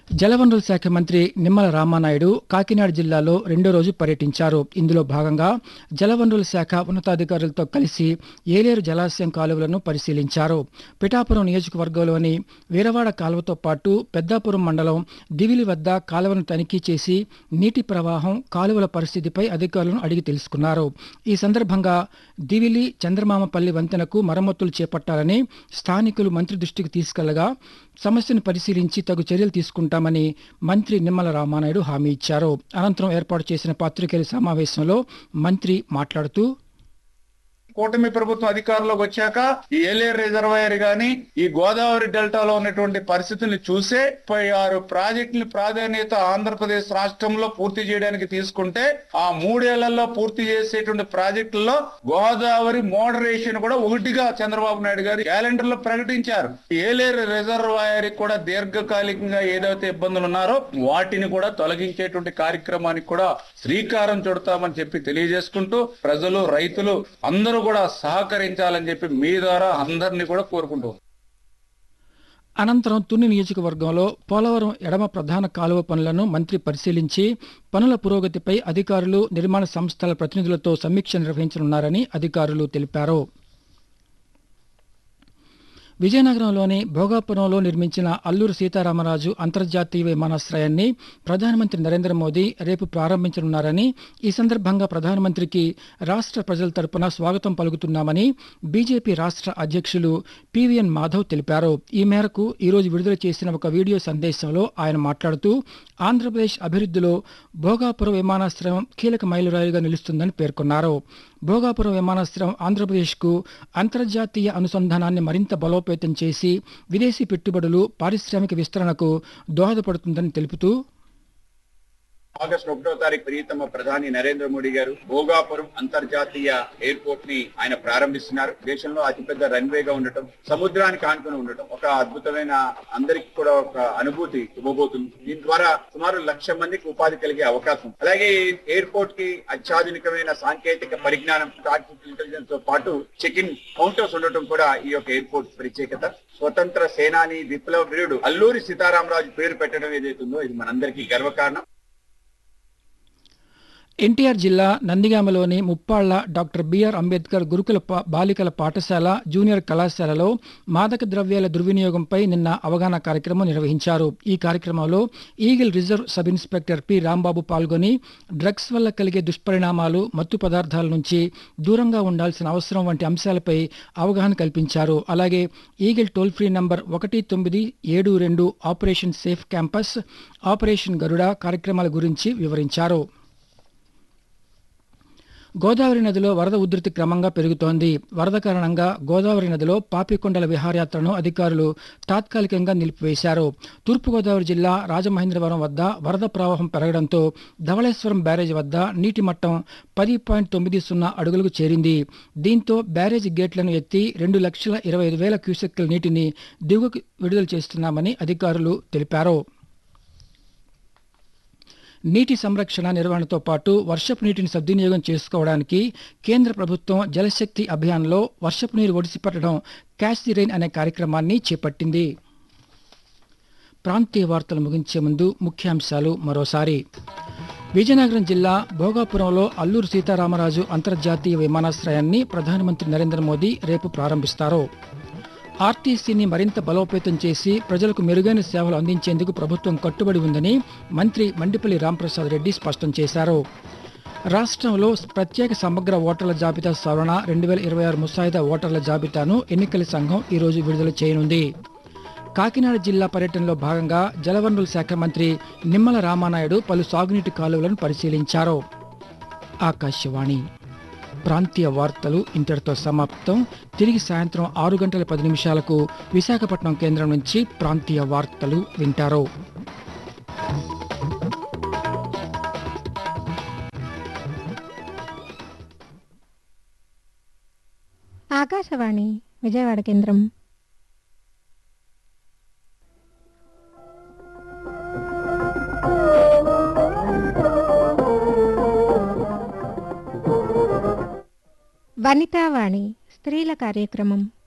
జలవనరుల శాఖ మంత్రి నిమ్మల రామానాయుడు కాకినాడ జిల్లాలో రెండో రోజు పర్యటించారు ఇందులో భాగంగా జలవనరుల శాఖ ఉన్నతాధికారులతో కలిసి ఏలేరు జలాశయం కాలువలను పరిశీలించారు పిఠాపురం నియోజకవర్గంలోని వీరవాడ కాలువతో పాటు పెద్దాపురం మండలం దివిలి వద్ద కాలువను తనిఖీ చేసి నీటి ప్రవాహం కాలువల పరిస్థితిపై అధికారులను అడిగి తెలుసుకున్నారు ఈ సందర్భంగా దివిలి చంద్రమామపల్లి వంతెనకు మరమ్మతులు చేపట్టాలని స్థానికులు మంత్రి దృష్టికి తీసుకెళ్లగా సమస్యను పరిశీలించి తగు చర్యలు తీసుకుంటామని మంత్రి నిమ్మల రామానాయుడు హామీ ఇచ్చారు అనంతరం ఏర్పాటు చేసిన పాత్రికేయుల సమావేశంలో మంత్రి మాట్లాడుతూ కూటమి ప్రభుత్వం అధికారంలోకి వచ్చాక ఈ ఏలేరు రిజర్వాయర్ గాని ఈ గోదావరి డెల్టాలో ఉన్నటువంటి పరిస్థితుల్ని చూసే ముప్పై ఆరు ప్రాజెక్టుల ప్రాధాన్యత ఆంధ్రప్రదేశ్ రాష్ట్రంలో పూర్తి చేయడానికి తీసుకుంటే ఆ మూడేళ్లలో పూర్తి చేసేటువంటి ప్రాజెక్టుల్లో గోదావరి మోడరేషన్ కూడా ఒకటిగా చంద్రబాబు నాయుడు గారు క్యాలెండర్ లో ప్రకటించారు ఏలేరు రిజర్వాయర్ కూడా దీర్ఘకాలికంగా ఏదైతే ఇబ్బందులు ఉన్నారో వాటిని కూడా తొలగించేటువంటి కార్యక్రమానికి కూడా శ్రీకారం చుడతామని చెప్పి తెలియజేసుకుంటూ ప్రజలు రైతులు అందరూ కూడా సహకరించాలని చెప్పి మీ ద్వారా అందరినీ కూడా కోరుకుంటూ అనంతరం తుని నియోజకవర్గంలో పోలవరం ఎడమ ప్రధాన కాలువ పనులను మంత్రి పరిశీలించి పనుల పురోగతిపై అధికారులు నిర్మాణ సంస్థల ప్రతినిధులతో సమీక్ష నిర్వహించనున్నారని అధికారులు తెలిపారు విజయనగరంలోని భోగాపురంలో నిర్మించిన అల్లూరు సీతారామరాజు అంతర్జాతీయ విమానాశ్రయాన్ని ప్రధానమంత్రి నరేంద్ర మోదీ రేపు ప్రారంభించనున్నారని ఈ సందర్భంగా ప్రధానమంత్రికి రాష్ట్ర ప్రజల తరపున స్వాగతం పలుకుతున్నామని బీజేపీ రాష్ట్ర అధ్యక్షులు పివిఎన్ మాధవ్ తెలిపారు ఈ మేరకు ఈరోజు విడుదల చేసిన ఒక వీడియో సందేశంలో ఆయన మాట్లాడుతూ ఆంధ్రప్రదేశ్ అభివృద్ధిలో భోగాపురం విమానాశ్రయం కీలక మైలురాయిగా నిలుస్తుందని పేర్కొన్నారు భోగాపురం విమానాశ్రయం ఆంధ్రప్రదేశ్కు అంతర్జాతీయ అనుసంధానాన్ని మరింత బలోపేతం చేసి విదేశీ పెట్టుబడులు పారిశ్రామిక విస్తరణకు దోహదపడుతుందని తెలుపుతూ ఆగస్టు ఒకటో తారీఖు ప్రియతమ ప్రధాని నరేంద్ర మోడీ గారు భోగాపురం అంతర్జాతీయ ఎయిర్పోర్ట్ ని ఆయన ప్రారంభిస్తున్నారు దేశంలో అతిపెద్ద రన్వే గా ఉండటం సముద్రానికి ఆనుకుని ఉండటం ఒక అద్భుతమైన అందరికి కూడా ఒక అనుభూతి ఇవ్వబోతుంది దీని ద్వారా సుమారు లక్ష మందికి ఉపాధి కలిగే అవకాశం అలాగే ఎయిర్పోర్ట్ కి అత్యాధునికమైన సాంకేతిక పరిజ్ఞానం ఆర్టిఫిషియల్ ఇంటెలిజెన్స్ తో పాటు చెక్ ఇన్ కౌంటర్స్ ఉండటం కూడా ఈ యొక్క ఎయిర్పోర్ట్ ప్రత్యేకత స్వతంత్ర సేనాని విప్లవ వీరుడు అల్లూరి సీతారామరాజు పేరు పెట్టడం ఏదైతుందో ఇది మనందరికీ గర్వకారణం ఎన్టీఆర్ జిల్లా నందిగామలోని ముప్పాళ్ల డాక్టర్ బిఆర్ అంబేద్కర్ గురుకుల పా- బాలికల పాఠశాల జూనియర్ కళాశాలలో మాదక ద్రవ్యాల దుర్వినియోగంపై నిన్న అవగాహన కార్యక్రమం నిర్వహించారు ఈ కార్యక్రమంలో eagle reserve sub inspector P Rambabu పాల్గొని డ్రగ్స్ వల్ల కలిగే దుష్పరిణామాలు మత్తు పదార్థాల నుంచి దూరంగా ఉండాల్సిన అవసరం వంటి అంశాలపై అవగాహన కల్పించారు అలాగే ఈగిల్ టోల్ ఫ్రీ నంబర్ ఒకటి తొమ్మిది ఏడు రెండు operation safe campus operation Garuda కార్యక్రమాల గురించి వివరించారు గోదావరి నదిలో వరద ఉధృతి క్రమంగా పెరుగుతోంది వరద కారణంగా గోదావరి నదిలో పాపికొండల విహారయాత్రను అధికారులు తాత్కాలికంగా నిలిపివేశారు తూర్పుగోదావరి జిల్లా రాజమహేంద్రవరం వద్ద వరద ప్రవాహం పెరగడంతో ధవళేశ్వరం బ్యారేజ్ వద్ద నీటి మట్టం పది పాయింట్ తొమ్మిది సున్నా అడుగులకు చేరింది దీంతో బ్యారేజ్ గేట్లను ఎత్తి రెండు లక్షల ఇరవై ఐదు వేల క్యూసెక్కుల నీటిని దిగువకు విడుదల చేస్తున్నామని అధికారులు తెలిపారు నీటి సంరక్షణ నిర్వహణతో పాటు వర్షపు నీటిని సద్వినియోగం చేసుకోవడానికి కేంద్ర ప్రభుత్వం జలశక్తి అభియాన్లో వర్షపు నీరు ఒడిసిపట్టడం క్యాచ్ ది రైన్ అనే కార్యక్రమాన్ని చేపట్టింది ప్రాంతీయ వార్తలు ముగించే ముందు ముఖ్యాంశాలు మరోసారి విజయనగరం జిల్లా భోగాపురంలో అల్లూరు సీతారామరాజు అంతర్జాతీయ విమానాశ్రయాన్ని ప్రధానమంత్రి నరేంద్ర మోదీ రేపు ప్రారంభిస్తారు ఆర్టీసీని మరింత బలోపేతం చేసి ప్రజలకు మెరుగైన సేవలు అందించేందుకు ప్రభుత్వం కట్టుబడి ఉందని మంత్రి మండిపల్లి రాంప్రసాద్ రెడ్డి స్పష్టం చేశారు రాష్ట్రంలో ప్రత్యేక సమగ్ర ఓటర్ల జాబితా సవరణ రెండు వేల ఇరవై ఆరు ముసాయిదా ఓటర్ల జాబితాను ఎన్నికల సంఘం ఈరోజు విడుదల చేయనుంది కాకినాడ జిల్లా పర్యటనలో భాగంగా జలవనరుల శాఖ మంత్రి నిమ్మల రామానాయుడు పలు సాగునీటి కాలువలను పరిశీలించారు ఆకాశవాణి ప్రాంతీయ వార్తలు ఇంతటితో సమాప్తం తిరిగి సాయంత్రం ఆరు గంటల పది నిమిషాలకు విశాఖపట్నం కేంద్రం నుంచి ప్రాంతీయ వార్తలు వింటారు ఆకాశవాణి విజయవాడ కేంద్రం వనితావాణి స్త్రీల కార్యక్రమం